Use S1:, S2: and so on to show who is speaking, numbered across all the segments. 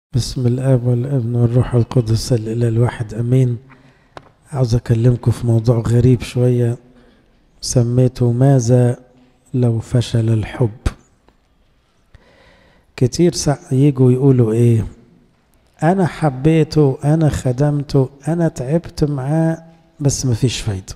S1: بسم الاب والابن والروح القدس الاله الواحد امين عاوز اكلمكم في موضوع غريب شويه سميته ماذا لو فشل الحب كتير يجوا يقولوا ايه انا حبيته انا خدمته انا تعبت معاه بس مفيش فايده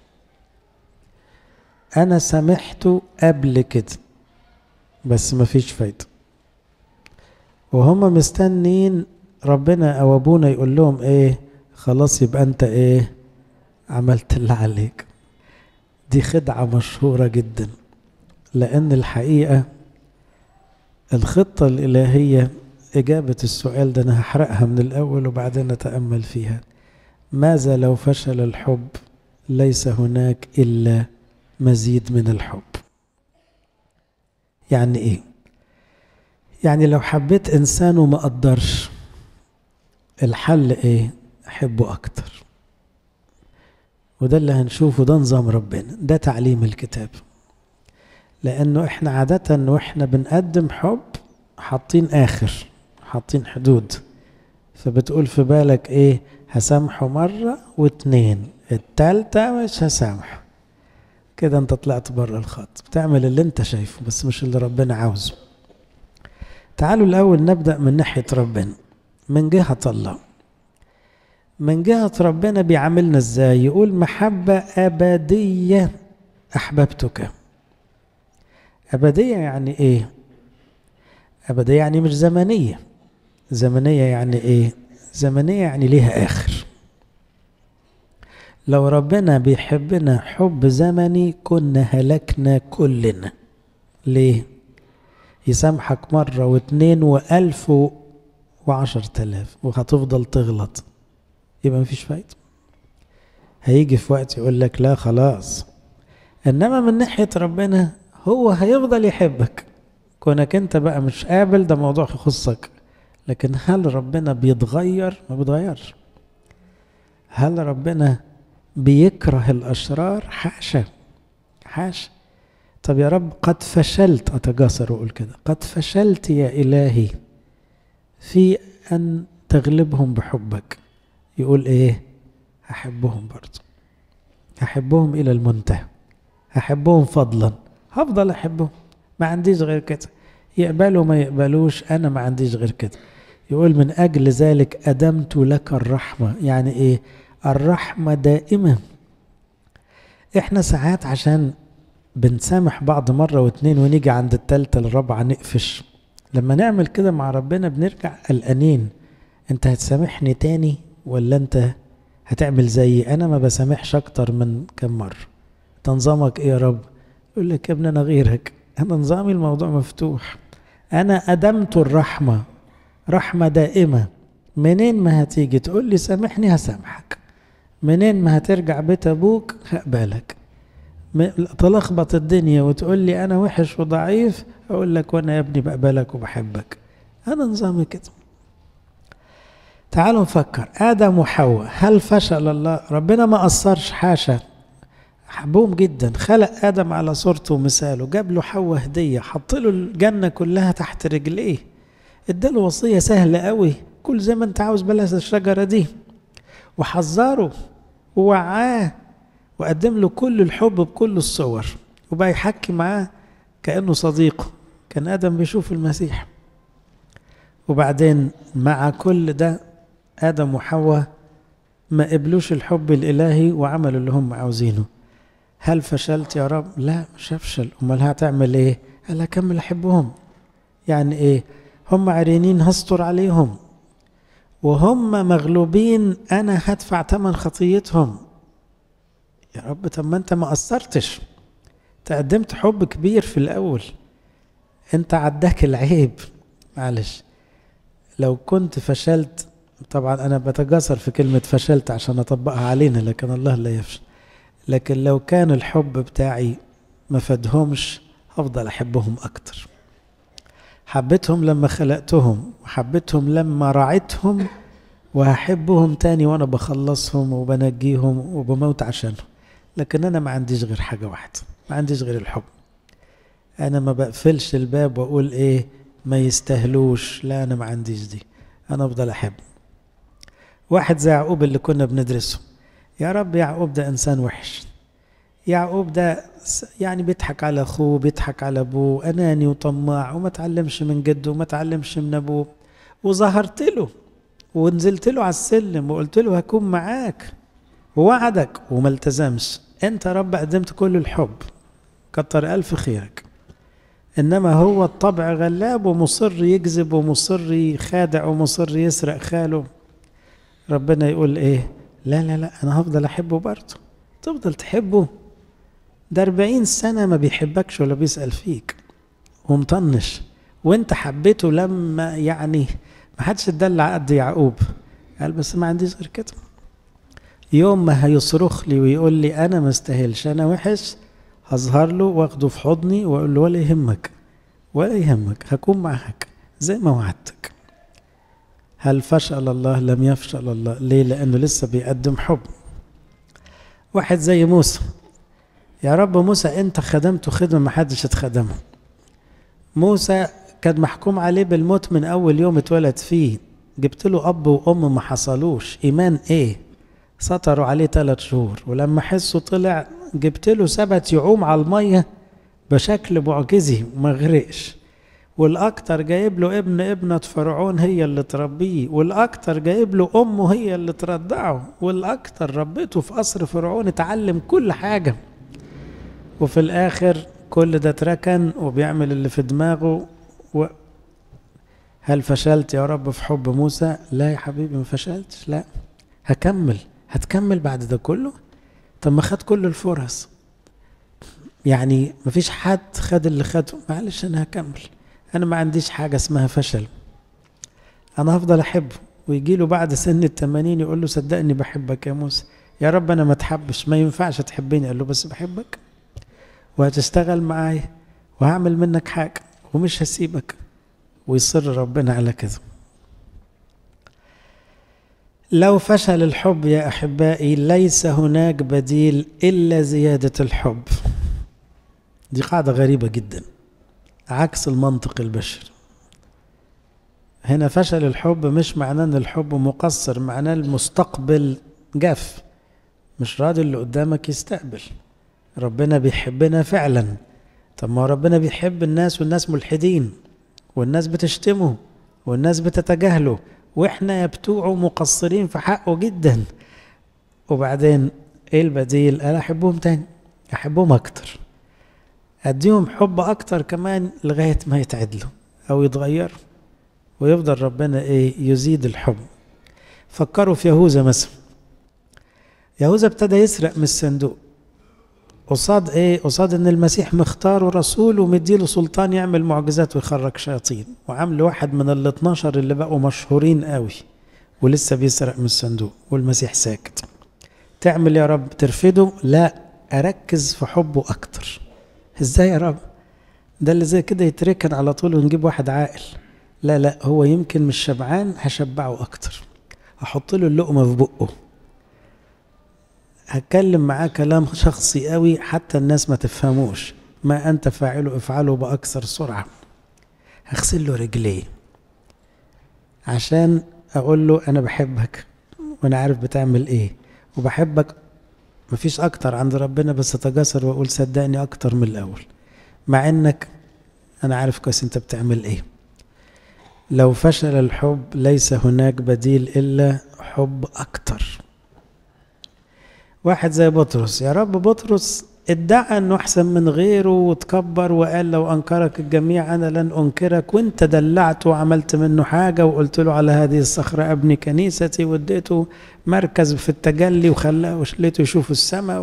S1: انا سامحته قبل كده بس مفيش فايده وهم مستنين ربنا او ابونا يقول لهم ايه خلاص يبقى انت ايه عملت اللي عليك دي خدعة مشهورة جدا لان الحقيقة الخطة الالهية اجابة السؤال ده انا هحرقها من الاول وبعدين نتأمل فيها ماذا لو فشل الحب ليس هناك الا مزيد من الحب يعني ايه يعني لو حبيت انسان وما قدرش الحل ايه احبه اكتر وده اللي هنشوفه ده نظام ربنا ده تعليم الكتاب لانه احنا عادة واحنا بنقدم حب حاطين اخر حاطين حدود فبتقول في بالك ايه هسامحه مرة واتنين التالتة مش هسامحه كده انت طلعت بره الخط بتعمل اللي انت شايفه بس مش اللي ربنا عاوزه تعالوا الأول نبدأ من ناحية ربنا من جهة الله من جهة ربنا بيعاملنا ازاي يقول محبة أبدية أحببتك أبدية يعني إيه أبدية يعني مش زمنية زمنية يعني إيه زمنية يعني ليها آخر لو ربنا بيحبنا حب زمني كنا هلكنا كلنا ليه يسامحك مرة واتنين وألف وعشر تلاف وهتفضل تغلط يبقى مفيش فايدة هيجي في وقت يقول لك لا خلاص إنما من ناحية ربنا هو هيفضل يحبك كونك انت بقى مش قابل ده موضوع يخصك لكن هل ربنا بيتغير ما بيتغيرش هل ربنا بيكره الأشرار حاشا حاشا طب يا رب قد فشلت أتجاسر وأقول كده قد فشلت يا إلهي في أن تغلبهم بحبك يقول إيه هحبهم برضه هحبهم إلى المنتهى هحبهم فضلا هفضل أحبهم ما عنديش غير كده يقبلوا ما يقبلوش أنا ما عنديش غير كده يقول من أجل ذلك أدمت لك الرحمة يعني إيه الرحمة دائمة إحنا ساعات عشان بنسامح بعض مرة واتنين ونيجي عند التالتة الرابعة نقفش لما نعمل كده مع ربنا بنرجع قلقانين انت هتسامحني تاني ولا انت هتعمل زيي انا ما بسامحش اكتر من كم مرة تنظامك ايه يا رب يقول لك يا ابني انا غيرك انا نظامي الموضوع مفتوح انا ادمت الرحمة رحمة دائمة منين ما هتيجي تقول لي سامحني هسامحك منين ما هترجع بيت ابوك هقبلك تلخبط الدنيا وتقول لي انا وحش وضعيف اقول لك وانا يا ابني بقبلك وبحبك انا نظامي كده تعالوا نفكر ادم وحواء هل فشل الله ربنا ما قصرش حاشا حبهم جدا خلق ادم على صورته ومثاله جاب له حواء هديه حط له الجنه كلها تحت رجليه اداله وصيه سهله قوي كل زي ما انت عاوز بلاش الشجره دي وحذره ووعاه وقدم له كل الحب بكل الصور وبقى يحكي معاه كأنه صديقه كان آدم بيشوف المسيح وبعدين مع كل ده آدم وحواء ما قبلوش الحب الإلهي وعملوا اللي هم عاوزينه هل فشلت يا رب؟ لا مش هفشل أمال هتعمل إيه؟ قال أكمل أحبهم يعني إيه؟ هم عريانين هستر عليهم وهم مغلوبين أنا هدفع ثمن خطيتهم يا رب طب ما انت ما قصرتش تقدمت حب كبير في الاول انت عداك العيب معلش لو كنت فشلت طبعا انا بتجاسر في كلمة فشلت عشان اطبقها علينا لكن الله لا يفشل لكن لو كان الحب بتاعي ما فادهمش هفضل احبهم اكتر حبيتهم لما خلقتهم وحبيتهم لما رعيتهم وهحبهم تاني وانا بخلصهم وبنجيهم وبموت عشانهم لكن انا ما عنديش غير حاجه واحده ما عنديش غير الحب انا ما بقفلش الباب واقول ايه ما يستاهلوش لا انا ما عنديش دي أنا أفضل أحب واحد زي يعقوب اللي كنا بندرسه يا رب يعقوب ده إنسان وحش يعقوب ده يعني بيضحك على أخوه بيضحك على أبوه أناني وطماع وما تعلمش من جده وما تعلمش من أبوه وظهرت له ونزلت له على السلم وقلت له هكون معاك ووعدك وما التزمش انت رب قدمت كل الحب كتر الف خيرك انما هو الطبع غلاب ومصر يكذب ومصر يخادع ومصر يسرق خاله ربنا يقول ايه لا لا لا انا هفضل احبه برضه تفضل تحبه ده أربعين سنة ما بيحبكش ولا بيسأل فيك ومطنش وانت حبيته لما يعني ما حدش اتدلع قد يعقوب قال بس ما عنديش غير كده يوم ما هيصرخ لي ويقول لي انا ما استاهلش انا وحش هظهر له واخده في حضني واقول له ولا يهمك ولا يهمك هكون معاك زي ما وعدتك هل فشل الله لم يفشل الله ليه لانه لسه بيقدم حب واحد زي موسى يا رب موسى انت خدمته خدمه ما حدش اتخدمه موسى كان محكوم عليه بالموت من اول يوم اتولد فيه جبت له اب وام ما حصلوش ايمان ايه سطروا عليه ثلاث شهور ولما حسه طلع جبت له سبت يعوم على الميه بشكل معجزي وما غرقش والاكتر جايب له ابن ابنة فرعون هي اللي تربيه والاكتر جايب له امه هي اللي ترضعه والاكتر ربته في قصر فرعون اتعلم كل حاجة وفي الاخر كل ده اتركن وبيعمل اللي في دماغه و... هل فشلت يا رب في حب موسى لا يا حبيبي ما فشلتش لا هكمل هتكمل بعد ده كله طب ما خد كل الفرص يعني ما فيش حد خد اللي خده معلش انا هكمل انا ما عنديش حاجه اسمها فشل انا هفضل احبه ويجي له بعد سن التمانين يقول له صدقني بحبك يا موسى يا رب انا ما تحبش ما ينفعش تحبني قال له بس بحبك وهتشتغل معايا وهعمل منك حاجه ومش هسيبك ويصر ربنا على كده لو فشل الحب يا احبائي ليس هناك بديل الا زياده الحب دي قاعده غريبه جدا عكس المنطق البشري هنا فشل الحب مش معناه ان الحب مقصر معناه المستقبل جاف مش راضي اللي قدامك يستقبل ربنا بيحبنا فعلا طب ما ربنا بيحب الناس والناس ملحدين والناس بتشتمه والناس بتتجاهله واحنا يا بتوعه مقصرين في حقه جدا وبعدين ايه البديل انا احبهم تاني احبهم اكتر اديهم حب اكتر كمان لغايه ما يتعدلوا او يتغيروا ويفضل ربنا ايه يزيد الحب فكروا في يهوذا مثلا يهوذا ابتدى يسرق من الصندوق قصاد ايه قصاد ان المسيح مختاره رسول ومديله سلطان يعمل معجزات ويخرج شياطين وعامل واحد من ال 12 اللي بقوا مشهورين قوي ولسه بيسرق من الصندوق والمسيح ساكت تعمل يا رب ترفضه لا اركز في حبه اكتر ازاي يا رب ده اللي زي كده يتركن على طول ونجيب واحد عاقل لا لا هو يمكن مش شبعان هشبعه اكتر احط له اللقمه في بقه هتكلم معاه كلام شخصي قوي حتى الناس ما تفهموش ما انت فاعله افعله باكثر سرعه هغسل له رجليه عشان اقول له انا بحبك وانا عارف بتعمل ايه وبحبك مفيش اكتر عند ربنا بس اتجسر واقول صدقني اكتر من الاول مع انك انا عارف كويس انت بتعمل ايه لو فشل الحب ليس هناك بديل الا حب اكتر واحد زي بطرس يا رب بطرس ادعى انه احسن من غيره وتكبر وقال لو انكرك الجميع انا لن انكرك وانت دلعته وعملت منه حاجه وقلت له على هذه الصخره ابني كنيستي واديته مركز في التجلي وخلاه وخليته يشوف السماء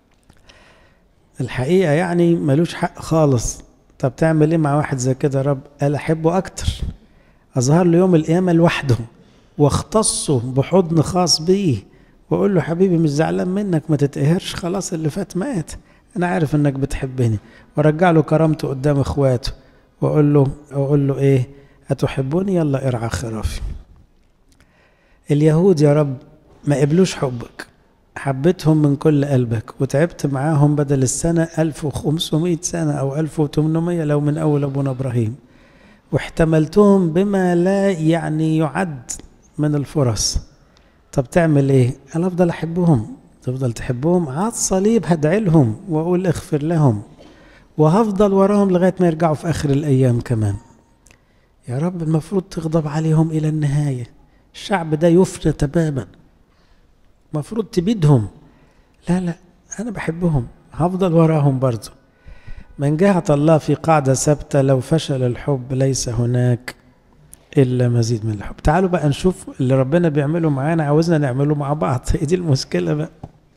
S1: الحقيقه يعني ملوش حق خالص طب تعمل ايه مع واحد زي كده يا رب قال احبه اكتر اظهر له يوم القيامه لوحده واختصه بحضن خاص بيه واقول له حبيبي مش زعلان منك ما تتقهرش خلاص اللي فات مات انا عارف انك بتحبني وارجع له كرامته قدام اخواته واقول له اقول له ايه اتحبوني يلا ارعى خرافي اليهود يا رب ما قبلوش حبك حبيتهم من كل قلبك وتعبت معاهم بدل السنة 1500 سنة أو 1800 لو من أول أبونا إبراهيم واحتملتهم بما لا يعني يعد من الفرص طب تعمل ايه انا افضل احبهم تفضل تحبهم على الصليب هدعي لهم واقول اغفر لهم وهفضل وراهم لغايه ما يرجعوا في اخر الايام كمان يا رب المفروض تغضب عليهم الى النهايه الشعب ده يفنى تماما المفروض تبيدهم لا لا انا بحبهم هفضل وراهم برضه من جهة الله في قاعدة ثابتة لو فشل الحب ليس هناك إلا مزيد من الحب تعالوا بقى نشوف اللي ربنا بيعمله معانا عاوزنا نعمله مع بعض هي دي المشكلة بقى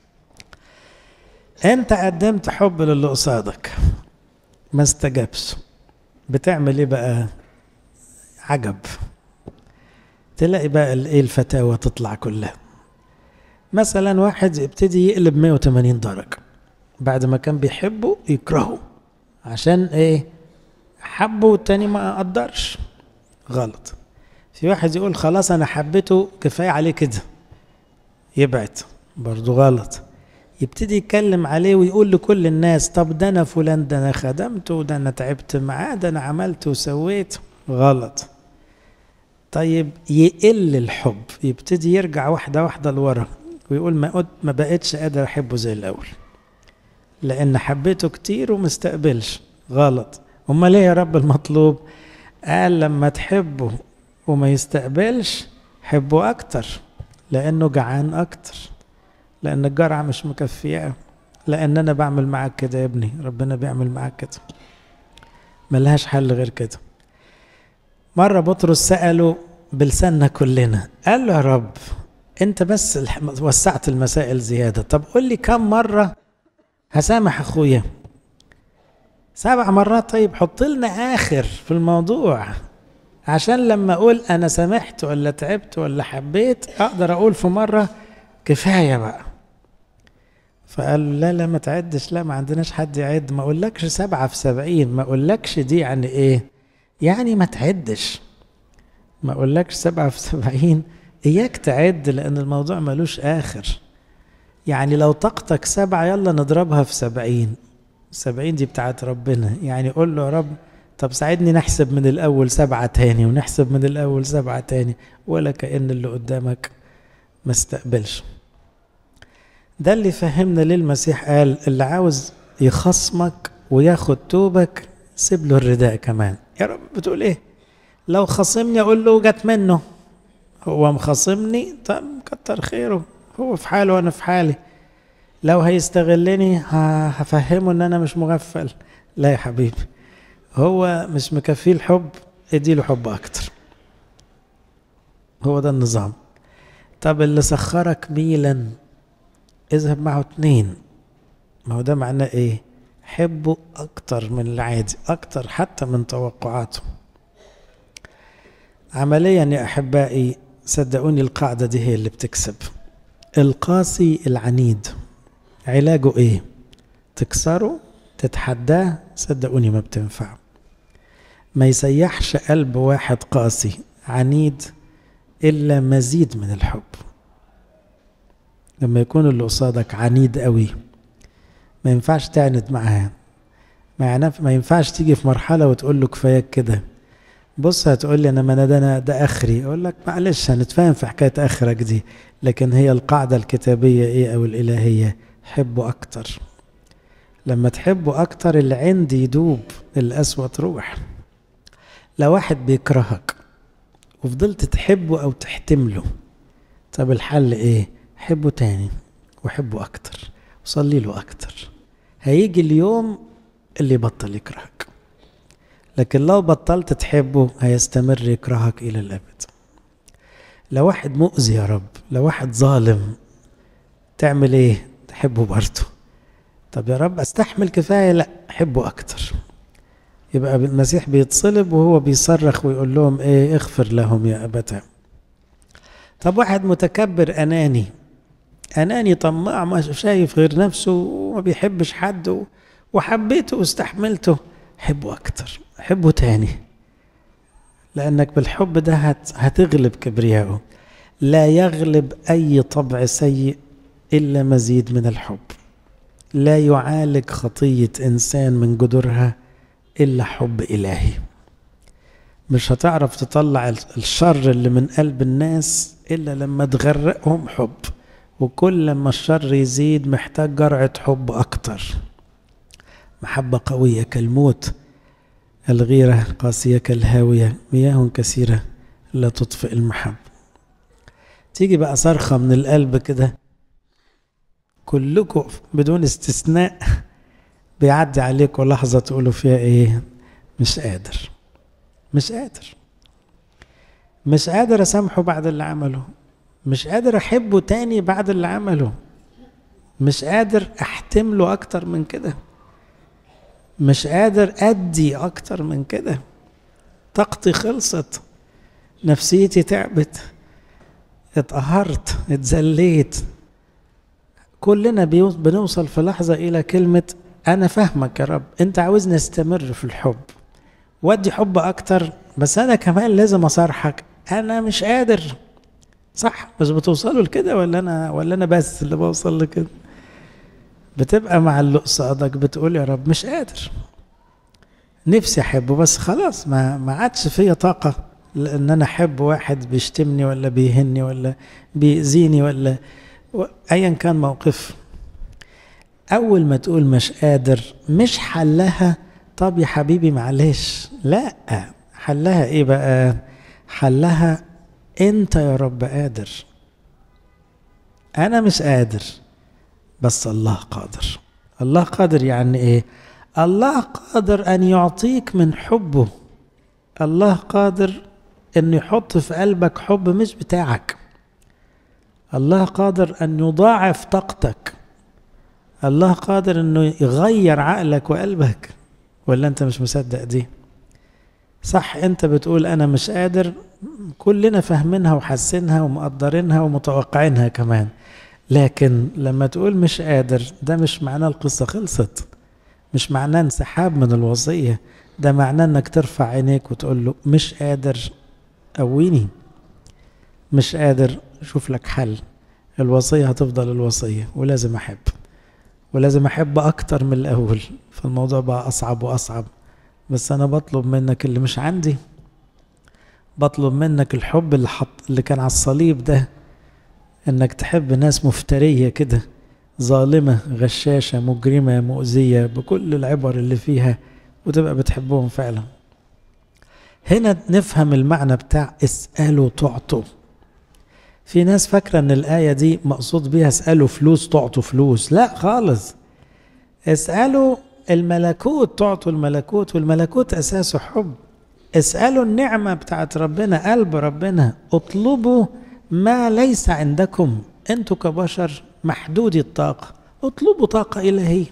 S1: أنت قدمت حب للي قصادك ما استجابش بتعمل إيه بقى عجب تلاقي بقى الايه الفتاوى تطلع كلها مثلا واحد يبتدي يقلب 180 درجة بعد ما كان بيحبه يكرهه عشان ايه حبه والتاني ما قدرش غلط في واحد يقول خلاص انا حبيته كفايه عليه كده يبعد برضه غلط يبتدي يتكلم عليه ويقول لكل الناس طب ده انا فلان ده انا خدمته ده انا تعبت معاه ده انا عملت وسويت غلط طيب يقل الحب يبتدي يرجع واحده واحده لورا ويقول ما ما بقتش قادر احبه زي الاول لان حبيته كتير ومستقبلش غلط امال ايه يا رب المطلوب قال لما تحبه وما يستقبلش حبه اكتر لانه جعان اكتر لان الجرعه مش مكفيه لان انا بعمل معاك كده يا ابني ربنا بيعمل معاك كده ملهاش حل غير كده مره بطرس ساله بلساننا كلنا قال له يا رب انت بس وسعت المسائل زياده طب قول لي كم مره هسامح اخويا سبع مرات طيب حط لنا اخر في الموضوع عشان لما اقول انا سامحت ولا تعبت ولا حبيت اقدر اقول في مره كفايه بقى فقال لا لا ما تعدش لا ما عندناش حد يعد ما اقولكش سبعة في سبعين ما اقولكش دي يعني ايه يعني ما تعدش ما اقولكش سبعة في سبعين اياك تعد لان الموضوع ملوش اخر يعني لو طاقتك سبعة يلا نضربها في سبعين سبعين دي بتاعت ربنا يعني قول له يا رب طب ساعدني نحسب من الأول سبعة تاني ونحسب من الأول سبعة تاني ولا كأن اللي قدامك ما استقبلش ده اللي فهمنا ليه المسيح قال اللي عاوز يخصمك وياخد توبك سيب له الرداء كمان يا رب بتقول ايه لو خصمني اقول له جت منه هو مخصمني طب كتر خيره هو في حاله وانا في حالي لو هيستغلني هفهمه ان انا مش مغفل لا يا حبيبي هو مش مكفيه الحب اديله حب اكتر هو ده النظام طب اللي سخرك ميلا اذهب معه اتنين ما هو ده معناه ايه حبه اكتر من العادي اكتر حتى من توقعاته عمليا يا احبائي صدقوني القاعده دي هي اللي بتكسب القاسي العنيد علاجه ايه تكسره تتحداه صدقوني ما بتنفع ما يسيحش قلب واحد قاسي عنيد الا مزيد من الحب لما يكون اللي قصادك عنيد قوي ما ينفعش تعند معاه ما ما ينفعش تيجي في مرحله وتقول له كفاياك كده بص هتقول لي انا ما ده انا ده اخري اقول لك معلش هنتفاهم في حكايه اخرك دي لكن هي القاعده الكتابيه ايه او الالهيه حبه اكتر لما تحبه اكتر اللي عندي يدوب القسوه تروح لو واحد بيكرهك وفضلت تحبه او تحتمله طب الحل ايه حبه تاني وحبه اكتر وصلي له اكتر هيجي اليوم اللي يبطل يكرهك لكن لو بطلت تحبه هيستمر يكرهك الى الابد لو واحد مؤذي يا رب لو واحد ظالم تعمل ايه تحبه برضه طب يا رب استحمل كفايه لا احبه اكتر يبقى المسيح بيتصلب وهو بيصرخ ويقول لهم ايه اغفر لهم يا ابتاه طب واحد متكبر اناني اناني طماع ما شايف غير نفسه وما بيحبش حد وحبيته واستحملته حبه اكتر حبه تاني لانك بالحب ده هت هتغلب كبرياءه لا يغلب اي طبع سيء الا مزيد من الحب لا يعالج خطيه انسان من جذورها الا حب الهي مش هتعرف تطلع الشر اللي من قلب الناس إلا لما تغرقهم حب وكل لما الشر يزيد محتاج جرعة حب أكتر محبة قوية كالموت الغيرة قاسية كالهاوية مياه كثيرة لا تطفئ المحب تيجي بقى صرخة من القلب كده كلكم بدون استثناء بيعدي عليكم لحظة تقولوا فيها ايه مش قادر مش قادر مش قادر اسامحه بعد اللي عمله مش قادر احبه تاني بعد اللي عمله مش قادر احتمله اكتر من كده مش قادر ادي اكتر من كده طاقتي خلصت نفسيتي تعبت اتقهرت اتذليت كلنا بنوصل في لحظة إلى كلمة أنا فاهمك يا رب أنت عاوزني أستمر في الحب ودي حب أكتر بس أنا كمان لازم أصارحك أنا مش قادر صح بس بتوصلوا لكده ولا أنا ولا أنا بس اللي بوصل لكده بتبقى مع اللي قصادك بتقول يا رب مش قادر نفسي أحبه بس خلاص ما ما عادش فيا طاقة لأن أنا أحب واحد بيشتمني ولا بيهني ولا بيأذيني ولا ايا كان موقف اول ما تقول مش قادر مش حلها طب يا حبيبي معلش لا حلها ايه بقى حلها انت يا رب قادر انا مش قادر بس الله قادر الله قادر يعني ايه الله قادر ان يعطيك من حبه الله قادر انه يحط في قلبك حب مش بتاعك الله قادر ان يضاعف طاقتك الله قادر انه يغير عقلك وقلبك ولا انت مش مصدق دي صح انت بتقول انا مش قادر كلنا فاهمينها وحاسينها ومقدرينها ومتوقعينها كمان لكن لما تقول مش قادر ده مش معناه القصة خلصت مش معناه انسحاب من الوصية ده معناه انك ترفع عينيك وتقول له مش قادر قويني مش قادر شوف لك حل الوصية هتفضل الوصية ولازم أحب ولازم أحب أكتر من الأول فالموضوع بقى أصعب وأصعب بس أنا بطلب منك اللي مش عندي بطلب منك الحب اللي, حط اللي كان على الصليب ده إنك تحب ناس مفترية كده ظالمة غشاشة مجرمة مؤذية بكل العبر اللي فيها وتبقى بتحبهم فعلا هنا نفهم المعنى بتاع اسألوا تعطوا في ناس فاكرة ان الآية دي مقصود بيها اسألوا فلوس تعطوا فلوس لا خالص اسألوا الملكوت تعطوا الملكوت والملكوت أساسه حب اسألوا النعمة بتاعت ربنا قلب ربنا اطلبوا ما ليس عندكم انتوا كبشر محدودي الطاقة اطلبوا طاقة إلهية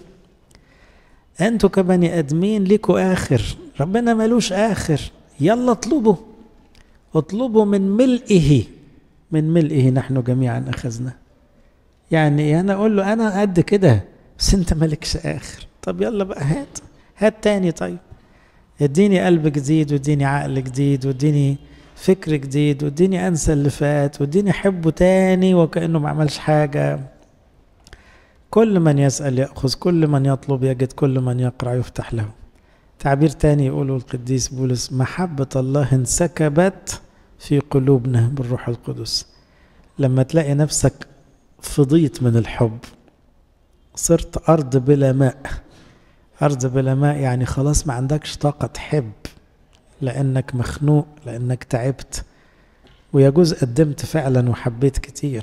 S1: انتوا كبني ادمين ليكوا اخر ربنا ملوش اخر يلا اطلبوا اطلبوا من ملئه من ملئه نحن جميعا اخذنا يعني انا اقول له انا قد كده بس انت مالكش اخر طب يلا بقى هات هات تاني طيب اديني قلب جديد واديني عقل جديد واديني فكر جديد واديني انسى اللي فات واديني احبه تاني وكانه ما عملش حاجه كل من يسال ياخذ كل من يطلب يجد كل من يقرا يفتح له تعبير تاني يقوله القديس بولس محبه الله انسكبت في قلوبنا بالروح القدس لما تلاقي نفسك فضيت من الحب صرت أرض بلا ماء أرض بلا ماء يعني خلاص ما عندكش طاقة تحب لأنك مخنوق لأنك تعبت ويجوز قدمت فعلا وحبيت كتير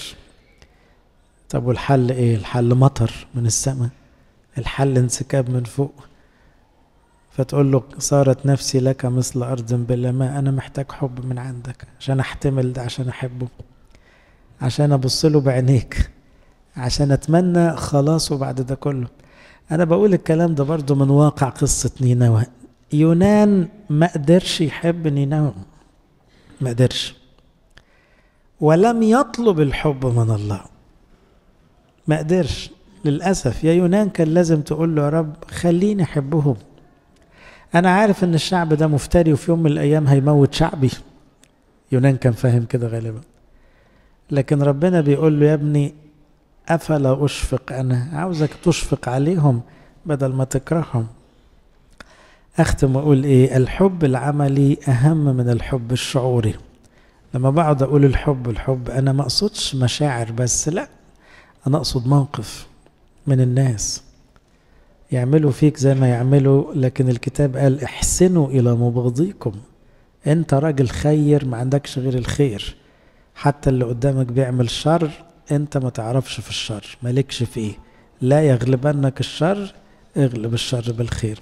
S1: طب والحل ايه الحل مطر من السماء الحل انسكاب من فوق فتقول له صارت نفسي لك مثل أرض بلا ماء أنا محتاج حب من عندك عشان أحتمل ده عشان أحبه عشان أبص له بعينيك عشان أتمنى خلاصه بعد ده كله أنا بقول الكلام ده برضو من واقع قصة نينوى يونان ما قدرش يحب نينوى ما قدرش ولم يطلب الحب من الله ما قدرش للأسف يا يونان كان لازم تقول له يا رب خليني أحبهم أنا عارف إن الشعب ده مفتري وفي يوم من الأيام هيموت شعبي يونان كان فاهم كده غالبا لكن ربنا بيقول له يا ابني أفلا أشفق أنا عاوزك تشفق عليهم بدل ما تكرههم أختم وأقول إيه الحب العملي أهم من الحب الشعوري لما بقعد أقول الحب الحب أنا ما أقصدش مشاعر بس لا أنا أقصد موقف من الناس يعملوا فيك زي ما يعملوا لكن الكتاب قال احسنوا إلى مبغضيكم أنت راجل خير ما عندكش غير الخير حتى اللي قدامك بيعمل شر أنت ما تعرفش في الشر مالكش فيه لا يغلبنك الشر اغلب الشر بالخير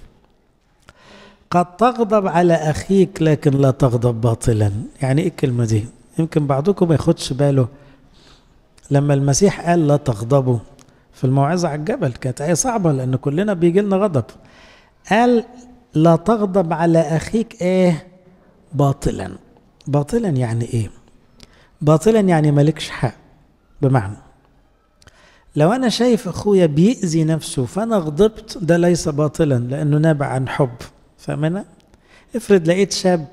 S1: قد تغضب على أخيك لكن لا تغضب باطلا يعني إيه الكلمة دي يمكن بعضكم ما ياخدش باله لما المسيح قال لا تغضبوا في الموعظة على الجبل كانت آية صعبة لأن كلنا بيجي لنا غضب قال لا تغضب على أخيك إيه باطلا باطلا يعني إيه باطلا يعني مالكش حق بمعنى لو أنا شايف أخويا بيأذي نفسه فأنا غضبت ده ليس باطلا لأنه نابع عن حب فاهمنا؟ افرض لقيت شاب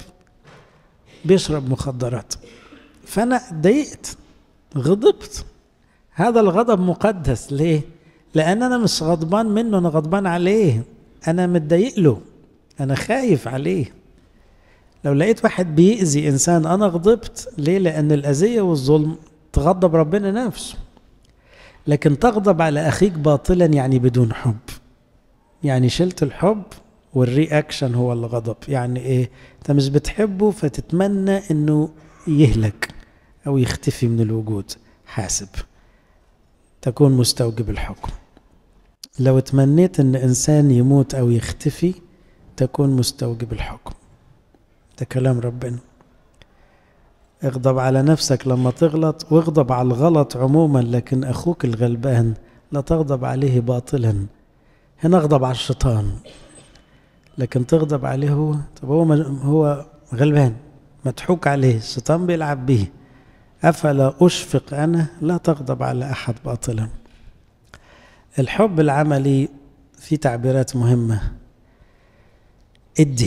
S1: بيشرب مخدرات فأنا اتضايقت غضبت هذا الغضب مقدس ليه؟ لأن أنا مش غضبان منه أنا غضبان عليه أنا متضايق له أنا خايف عليه لو لقيت واحد بيأذي إنسان أنا غضبت ليه؟ لأن الأذية والظلم تغضب ربنا نفسه لكن تغضب على أخيك باطلا يعني بدون حب يعني شلت الحب والرياكشن هو الغضب يعني إيه؟ أنت مش بتحبه فتتمنى إنه يهلك أو يختفي من الوجود حاسب تكون مستوجب الحكم لو تمنيت ان انسان يموت او يختفي تكون مستوجب الحكم ده كلام ربنا اغضب على نفسك لما تغلط واغضب على الغلط عموما لكن اخوك الغلبان لا تغضب عليه باطلا هنا اغضب على الشيطان لكن تغضب عليه هو طب هو هو غلبان مضحوك عليه الشيطان بيلعب به أفلا أشفق أنا لا تغضب على أحد باطلا الحب العملي في تعبيرات مهمة ادي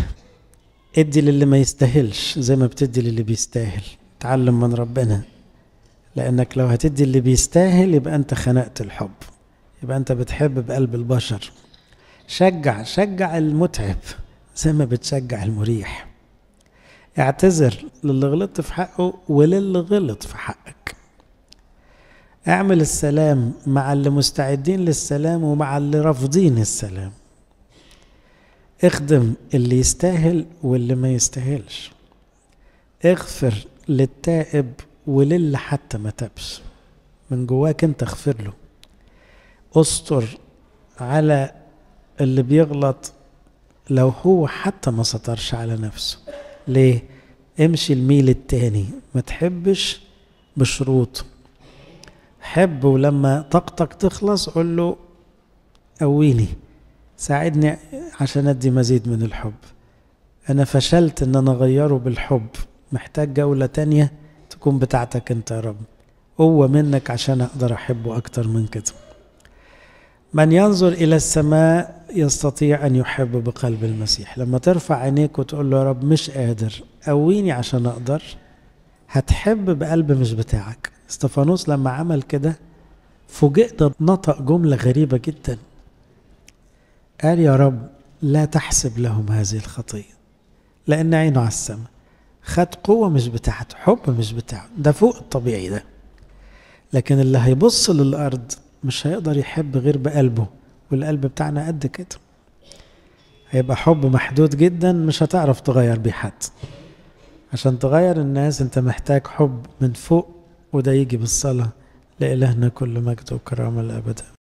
S1: ادي للي ما يستاهلش زي ما بتدي للي بيستاهل تعلم من ربنا لأنك لو هتدي اللي بيستاهل يبقى أنت خنقت الحب يبقى أنت بتحب بقلب البشر شجع شجع المتعب زي ما بتشجع المريح اعتذر للي غلطت في حقه وللي غلط في حقك اعمل السلام مع اللي مستعدين للسلام ومع اللي رافضين السلام اخدم اللي يستاهل واللي ما يستاهلش اغفر للتائب وللي حتى ما تابش من جواك انت اغفر له استر على اللي بيغلط لو هو حتى ما سطرش على نفسه ليه امشي الميل التاني ما تحبش بشروط حب ولما طاقتك تخلص قول له قويني ساعدني عشان ادي مزيد من الحب انا فشلت ان انا اغيره بالحب محتاج جولة تانية تكون بتاعتك انت يا رب قوة منك عشان اقدر احبه اكتر من كده من ينظر الى السماء يستطيع ان يحب بقلب المسيح لما ترفع عينيك وتقول له يا رب مش قادر قويني عشان اقدر هتحب بقلب مش بتاعك استفانوس لما عمل كده فوجئت نطق جملة غريبة جدا قال يا رب لا تحسب لهم هذه الخطية لأن عينه على السماء خد قوة مش بتاعته حب مش بتاعه ده فوق الطبيعي ده لكن اللي هيبص للأرض مش هيقدر يحب غير بقلبه والقلب بتاعنا قد كده هيبقى حب محدود جدا مش هتعرف تغير بيه حد عشان تغير الناس انت محتاج حب من فوق وده يجي بالصلاة لإلهنا كل مجد وكرامة الأبد